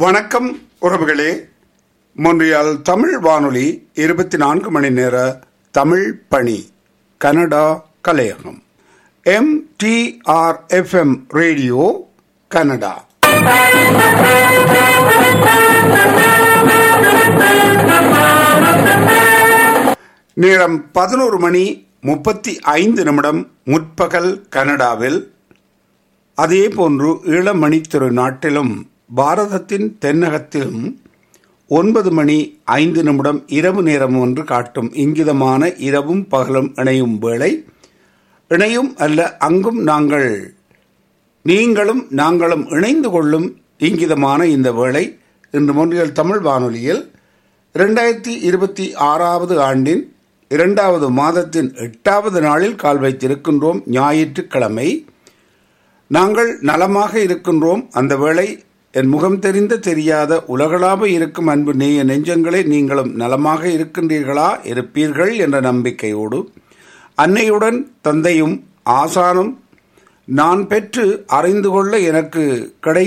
வணக்கம் உறவுகளே மொன்றியால் தமிழ் வானொலி இருபத்தி நான்கு மணி நேர தமிழ் பணி கனடா கலையகம் M T R F M radio Canada நேரம் பதினோரு மணி முப்பத்தி ஐந்து நிமிடம் முற்பகல் கனடாவில் அதே போன்று இளமணி திரு நாட்டிலும் பாரதத்தின் தென்னகத்திலும் ஒன்பது மணி ஐந்து நிமிடம் இரவு நேரம் ஒன்று காட்டும் இங்கிதமான இரவும் பகலும் இணையும் வேளை இணையும் அல்ல அங்கும் நாங்கள் நீங்களும் நாங்களும் இணைந்து கொள்ளும் இங்கிதமான இந்த வேளை இன்று மொன்றியல் தமிழ் வானொலியில் இரண்டாயிரத்தி இருபத்தி ஆறாவது ஆண்டின் இரண்டாவது மாதத்தின் எட்டாவது நாளில் கால் வைத்திருக்கின்றோம் ஞாயிற்றுக்கிழமை நாங்கள் நலமாக இருக்கின்றோம் அந்த வேளை என் முகம் தெரிந்த தெரியாத உலகளாவ இருக்கும் அன்பு நேய நெஞ்சங்களே நீங்களும் நலமாக இருக்கின்றீர்களா இருப்பீர்கள் என்ற நம்பிக்கையோடு அன்னையுடன் தந்தையும் ஆசானும் நான் பெற்று அறிந்து கொள்ள எனக்கு கிடை